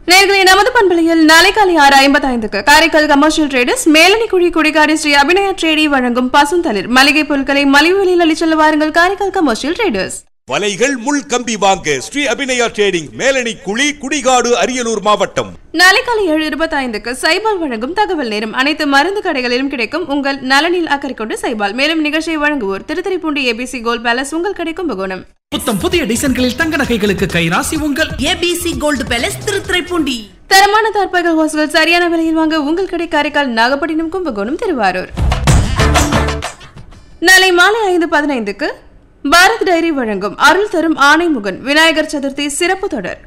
நேர்களை நமது பண்பலையில் நாளை காலை ஆறு ஐம்பத்தைந்துக்கு காரைக்கால் கமர்ஷியல் ட்ரேடர்ஸ் மேலனிக்குழி குடிகாரி ஸ்ரீ அபிநயா ட்ரேடி வழங்கும் பசுந்தளிர் மளிகை பொருட்களை மலிவு விலையில் அளிச்செல்ல வாருங்கள் காரைக்கால் கமர்ஷியல் ட்ரேடர்ஸ் வலைகள் முள் கம்பி வாங்க ஸ்ரீ அபிநயா ட்ரேடிங் மேலணி குழி குடிகாடு அரியலூர் மாவட்டம் நாளை காலை ஏழு இருபத்தைந்துக்கு சைபால் வழங்கும் தகவல் நேரம் அனைத்து மருந்து கடைகளிலும் கிடைக்கும் உங்கள் நலனில் அக்கறை கொண்டு சைபால் மேலும் நிகழ்ச்சியை வழங்குவோர் திருத்துறைப்பூண்டி ஏபிசி கோல்ட் பேலஸ் உங்கள் கிடைக்கும் கும்பகோணம் புத்தம் புதிய டிசைன்களில் தங்க நகைகளுக்கு கைராசி உங்கள் ஏபிசி கோல்டு பேலஸ் திருத்துறைப்பூண்டி தரமான தற்பகல் ஹோஸ்கள் சரியான விலையில் வாங்க உங்கள் கடை காரைக்கால் நாகப்பட்டினம் கும்பகோணம் திருவாரூர் நாளை மாலை ஐந்து பதினைந்துக்கு பாரத் டைரி வழங்கும் அருள் தரும் ஆணைமுகன் விநாயகர் சதுர்த்தி சிறப்பு தொடர்